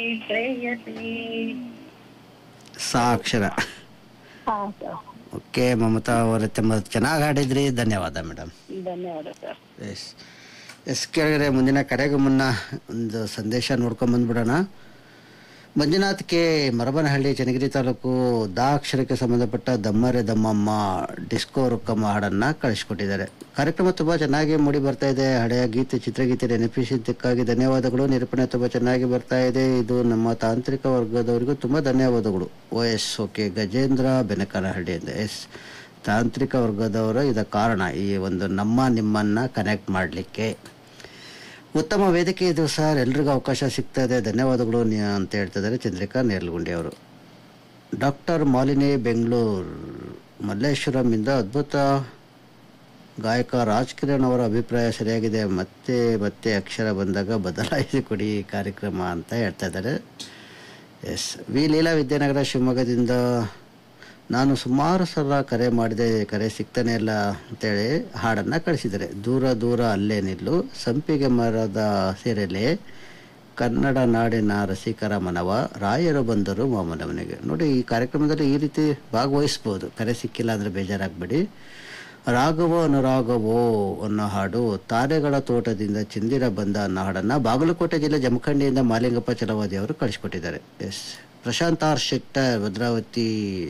ಶ್ರೇಯಸಿ ಸಾ ಅಕ್ಷರ ಹಾ sir okay Mamata ಅವರೇ ತುಂಬ ಚೆನ್ನಾಗಿ ಹಾಡಿದ್ರಿ ಧನ್ಯವಾದ ಮೇಡಮ್ ಧನ್ಯವಾದ ಸರ್ ಎಸ್ ಎಸ್ ಕೆಳಗಡೆ ಮುಂದಿನ ಕರೆಗೂ ಮುನ್ನ ಒಂದು ಸಂದೇಶ ನೋಡ್ಕೊಂಡ್ ಬಂದ್ಬಿಡೋಣ ಮಂಜುನಾಥ್ ಕೆ ಮರಬನಹಳ್ಳಿ ಚನ್ನಗಿರಿ ತಾಲೂಕು ದಾ ಅಕ್ಷರಕ್ಕೆ ಸಂಬಂಧಪಟ್ಟ ದಮ್ಮರೆ ದಮ್ಮಮ್ಮ ಡಿಸ್ಕೋ ರುಕ್ಕಮ್ಮ ಹಾಡನ್ನು ಕಳಿಸ್ಕೊಟ್ಟಿದ್ದಾರೆ ಕಾರ್ಯಕ್ರಮ ತುಂಬ ಚೆನ್ನಾಗಿ ಮೂಡಿ ಬರ್ತಾ ಇದೆ ಹಳೆಯ ಗೀತೆ ಚಿತ್ರಗೀತೆ ನೆನಪಿಸಿದ್ದಕ್ಕಾಗಿ ಧನ್ಯವಾದಗಳು ನಿರೂಪಣೆ ತುಂಬ ಚೆನ್ನಾಗಿ ಬರ್ತಾ ಇದೆ ಇದು ನಮ್ಮ ತಾಂತ್ರಿಕ ವರ್ಗದವರಿಗೂ ತುಂಬ ಧನ್ಯವಾದಗಳು oh yes okay Gajendra Benakanahalli ಅಂತ ಎಸ್ ತಾಂತ್ರಿಕ ವರ್ಗದವರು ಇದ ಕಾರಣ ಈ ಒಂದು ನಮ್ಮ ನಿಮ್ಮನ್ನ ಕನೆಕ್ಟ್ ಮಾಡಲಿಕ್ಕೆ ಉತ್ತಮ ವೇದಿಕೆ ಇದು ಸರ್ ಎಲ್ರಿಗೂ ಅವಕಾಶ ಸಿಗ್ತಾ ಇದೆ ಧನ್ಯವಾದಗಳು ನಿ- ಅಂತ ಹೇಳ್ತಿದ್ದಾರೆ ಚಂದ್ರಿಕಾ ನೇರ್ಲಗುಂಡಿ ಅವರು ಡಾಕ್ಟರ್ ಮಾಲಿನಿ ಬೆಂಗಳೂರು ಮಲ್ಲೇಶ್ವರಂಯಿಂದ ಅದ್ಭುತ ಗಾಯಕ ರಾಜ್ ಕಿರಣ್ ಅವರ ಅಭಿಪ್ರಾಯ ಸರಿಯಾಗಿದೆ ಮತ್ತೆ ಮತ್ತೆ ಅಕ್ಷರ ಬಂದಾಗ ಬದಲಾಯಿಸಿ ಕೊಡಿ ಈ ಕಾರ್ಯಕ್ರಮ ಅಂತ ಹೇಳ್ತಾ ಇದ್ದಾರೆ ಎಸ್ ವಿ ಲೀಲಾ ವಿದ್ಯಾನಗರ ಶಿವಮೊಗ್ಗದಿಂದ ನಾನು ಸುಮಾರು ಸಲ ಕರೆ ಮಾಡಿದೆ ಕರೆ ಸಿಗ್ತಾನೆ ಇಲ್ಲ ಅಂತೇಳಿ ಹಾಡನ್ನು ಕಳಿಸಿದ್ದಾರೆ ದೂರ ದೂರ ಅಲ್ಲೇ ನಿಲ್ಲು ಸಂಪಿಗೆ ಮರದ ಹಸಿರೆಲೆ ಕನ್ನಡ ನಾಡಿನ ರಸಿಕರ ಮನವ ರಾಯರು ಬಂದರು ಮಾಮನವನಿಗೆ ನೋಡಿ ಈ ಕಾರ್ಯಕ್ರಮದಲ್ಲಿ ಈ ರೀತಿ ಭಾಗವಹಿಸ್ಬೋದು ಕರೆ ಸಿಕ್ಕಿಲ್ಲ ಅಂದರೆ ಬೇಜಾರಾಗಬೇಡಿ ರಾಘವೋ ಅನುರಾಘವೋ ಅನ್ನೋ ಹಾಡು ತಾರೆಗಳ ತೋಟದಿಂದ ಚಂದಿರ ಬಂದ ಅನ್ನೋ ಹಾಡನ್ನು ಬಾಗಲಕೋಟೆ ಜಿಲ್ಲೆ ಜಮಖಂಡಿಯಿಂದ ಮಾಲಿಂಗಪ್ಪ ಚಲವಾದಿ ಅವರು ಕಳಿಸ್ಕೊಟ್ಟಿದ್ದಾರೆ S Prashanth R Shettar Bhadravathi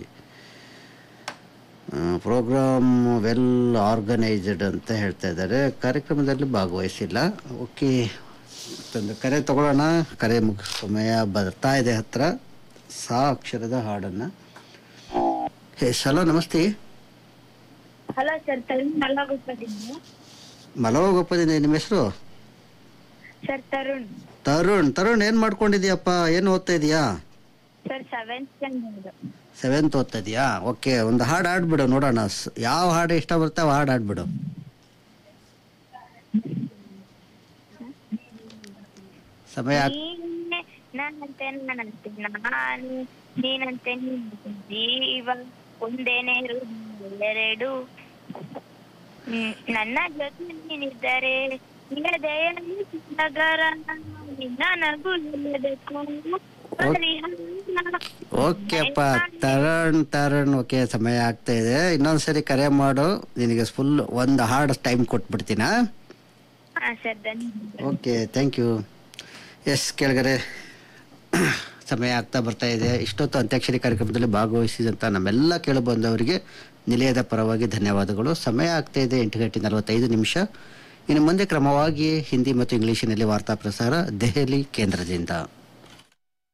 program well organised ಅಂತ ಹೇಳ್ತಾ ಇದ್ದಾರೆ ಕಾರ್ಯಕ್ರಮದಲ್ಲಿ ಭಾಗವಹಿಸಿಲ್ಲ ಓಕೆ ಮತ್ತೊಂದು ಕರೆ ತಗೊಳ್ಳೋಣ ಕರೆ ಮುಗ ಸಮಯ ಬರ್ತಾ ಇದೆ ಹತ್ರ ಸಾ ಅಕ್ಷರದ ಹಾಡನ್ನು hey hello namaste hello sir Tarun ಮಲಗುಪ್ಪದಿಂದ ಮಲಗೋಗಪ್ಪದಿಂದ ನಿಮ್ಮ ಹೆಸರು ಸರ್ ತರುಣ್ ತರುಣ್ ತರುಣ್ ಏನು ಮಾಡ್ಕೊಂಡಿದ್ಯಪ್ಪ ಏನು ಓದ್ತಾ ಇದೀಯಾ ಸರ್ ಸೆವೆಂತ್ ಸ್ಟ್ಯಾಂಡರ್ಡ್ ಸೆವೆಂತ್ ಓದ್ತಾ ಇದೀಯಾ ಓಕೆ ಒಂದು ಹಾಡು ಆಡ್ಬಿಡು ನೋಡೋಣ ಸ್- ಯಾವ ಹಾಡು ಇಷ್ಟ ಬರುತ್ತೆ ಆ ಹಾಡು ಆಡ್ಬಿಡು ಸಮಯ ಆಗ್- ನೀನೆ ನಾನಂತೆ ನಾನಂತೆ ನಾನು ನೀನಂತೆ ನೀನಂತೆ ಜೀವ ಒಂದೇನೆ ಹೃದಯ ಎರಡು ಹ್ಮ್, ನನ್ನ ಜೊತೆ ನೀನಿದ್ದರೆ ಹೃದಯಲ್ಲಿ ನಗರ ನಿನ್ನ ನಗು ಎಲ್ಲದಕ್ಕೂ ಪರಿಹಾರ. ಓಕೆ ಅಪ್ಪ ತರಣ್ ತರಣ್ ಓಕೆ ಸಮಯ ಆಗ್ತಾ ಇದೆ ಇನ್ನೊಂದ್ಸರಿ ಕರೆ ಮಾಡು ನಿನಗೆ ಫುಲ್ ಒಂದು ಹಾಡು ಟೈಮ್ ಕೊಟ್ಬಿಡ್ತೀನಾ ಹಾ ಸರ್ ಧನ್ಯವಾದ ಓಕೆ ಥ್ಯಾಂಕ್ ಯು ಎಸ್ ಕೆಳಗಡೆ ಸಮಯ ಆಗ್ತಾ ಬರ್ತಾ ಇದೆ ಇಷ್ಟೊತ್ತು ಅಂತ್ಯಾಕ್ಷರಿ ಕಾರ್ಯಕ್ರಮದಲ್ಲಿ ಭಾಗವಹಿಸಿದಂಥ ನಮ್ಮೆಲ್ಲ ಕೇಳು ಬಂದವರಿಗೆ ನಿಲಯದ ಪರವಾಗಿ ಧನ್ಯವಾದಗಳು ಸಮಯ ಆಗ್ತಾ ಇದೆ ಎಂಟು ಗಂಟೆ ನಲವತ್ತೈದು ನಿಮಿಷ ಇನ್ನು ಮುಂದೆ ಕ್ರಮವಾಗಿ ಹಿಂದಿ ಮತ್ತು ಇಂಗ್ಲಿಷಿನಲ್ಲಿ ವಾರ್ತಾ ಪ್ರಸಾರ ದೆಹಲಿ ಕೇಂದ್ರದಿಂದ